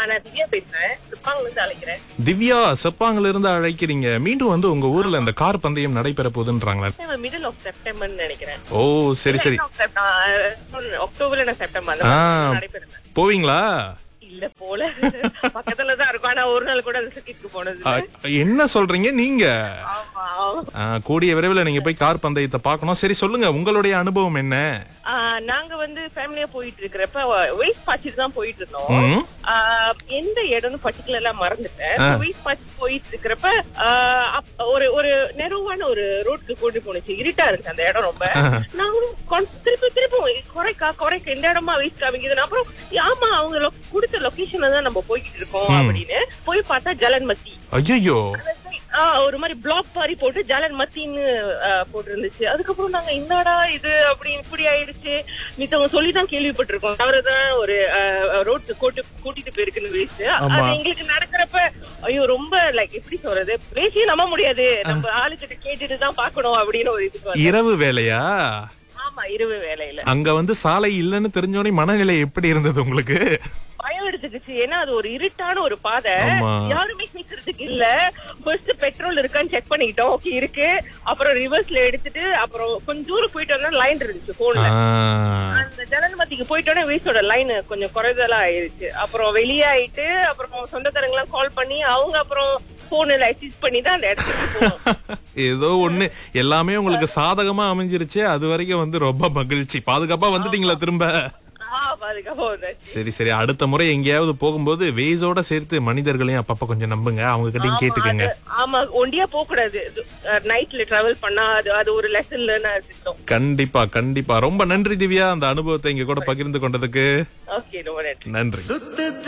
நான் திவ்யா பேசுறேன் சிப்பாங்கல இருந்து அழைக்கிறேன் திவ்யா செப்பாங்கல இருந்து அழைக்கிறீங்க மீண்டும் வந்து உங்க ஊர்ல இந்த கார் பந்தயம் நடைபெற போகுதுன்றாங்களா மிடில் ஆஃப் செப்டம்பர்னு நினைக்கிறேன் ஓ சரி சரி Middle of Sep- ah, October இல்ல செப்டம்பர் அந்த ஆ. மாதிரி நடைபெறுது போவீங்களா இல்ல போல பக்கத்துல தான் இருக்கும் ஆனா ஒரு நாள் கூட அந்த சுத்திட்டு போனது அ, என்ன சொல்றீங்க நீங்க ஆமா ஆமா. ஆ, கூடிய விரைவில் நீங்க போய் கார் பந்தயத்தை பார்க்கணும் சரி சொல்லுங்க உங்களுடைய அனுபவம் என்ன ஆ, நாங்க வந்து ஃபேமிலியா போயிட்டு இருக்கிறப்ப வெயிட் பாய்ச்சிட்டு தான் போயிட்டு இருந்தோம் ம். ஆ, எந்த இடம்னு பர்டிகுலரா மறந்துட்டேன் ஆ. வெயிட் பாய்ச்சி போயிட்டு இருக்கிறப்ப ஆ, அப்ப ஒரு ஒரு நெருவான ஒரு ரோட்க்கு கொண்டு போனுச்சு இருட்டா இருந்துச்சு அந்த இடம் ரொம்ப நாங்களும் கொன்- திருப்பி திருப்பி குறைக்கா குறைக்க இந்த இடமா வெயிட் காமிக்குதுன்னு அப்புறம் ஆமா அவங்க lo- கொடுத்த லொகேஷன்ல தான் நம்ம போய்கிட்டு இருக்கோம் அப்படின்னு போய் பார்த்தா ஜலன் மத்தி ஐயோ ஆ, ஒரு மாதிரி பிளாக் மாதிரி போட்டு ஜலன் மத்தின்னு போட்டு இருந்துச்சு அதுக்கப்புறம் நாங்க என்னடா இது அப்படி இப்படி ஆயிடுச்சு மித்தவங்க சொல்லிதான் கேள்விப்பட்டிருக்கோம் அவர்தான் ஒரு ரோட்டு கூட்டு கூட்டிட்டு போயிருக்குன்னு வேஸ்ட் ஆமா. அது எங்களுக்கு நடக்கிறப்ப ஐயோ ரொம்ப லைக் எப்படி சொல்றது பேசியே நம்ப முடியாது நம்ம ஆளுகிட்ட கேட்டுட்டு தான் பாக்கணும் அப்படின்னு ஒரு இதுக்கு வந்தோம். இரவு வேலையா ஆமா இரவு வேலையில அங்க வந்து சாலை இல்லைன்னு தெரிஞ்சோடனே மனநிலை எப்படி இருந்தது உங்களுக்கு பயம் எடுத்துக்கிச்சு ஏன்னா அது ஒரு இருட்டான ஒரு பாதை ஆமா. யாருமே நிக்கிறதுக்கு இல்ல ஃபர்ஸ்ட் பெட்ரோல் இருக்கான்னு செக் பண்ணிக்கிட்டோம் ஓகே இருக்கு அப்புறம் ரிவர்ஸ்ல எடுத்துட்டு அப்புறம் கொஞ்சம் தூரம் போயிட்டு வந்தா லைன் இருந்துச்சு போன்ல ஆ, அந்த ஜனன்மத்திக்கு போயிட்டோன்னே வீசோட லைன் கொஞ்சம் குறைதலா ஆயிருச்சு அப்புறம் வெளியாயிட்டு அப்புறம் சொந்தக்காரங்க எல்லாம் கால் பண்ணி அவங்க அப்புறம் போன்ல அசிஸ்ட் பண்ணி தான் அந்த இடத்துக்கு போனோம் ஏதோ ஒண்ணு எல்லாமே உங்களுக்கு சாதகமா அமைஞ்சிருச்சு அது வரைக்கும் வந்து ரொம்ப மகிழ்ச்சி பாதுகாப்பா வந்துட்டீங்களா திரும்ப ஆ, பாதுகாப்பா வந்தாச்சு சரி சரி அடுத்த முறை எங்கேயாவது போகும்போது வேஸோட சேர்த்து மனிதர்களையும் அப்பப்ப கொஞ்சம் நம்புங்க அவங்க கிட்டயும் கேட்டுக்கங்க அது- ஆமா ஒண்டியா போக கூடாது நைட்ல டிராவல் பண்ணா அது அது ஒரு லெசன்ல திட்டம் கண்டிப்பா கண்டிப்பா ரொம்ப நன்றி திவ்யா அந்த அனுபவத்தை இங்க கூட பகிர்ந்து கொண்டதுக்கு ஓகே ரொம்ப நன்றி நன்றி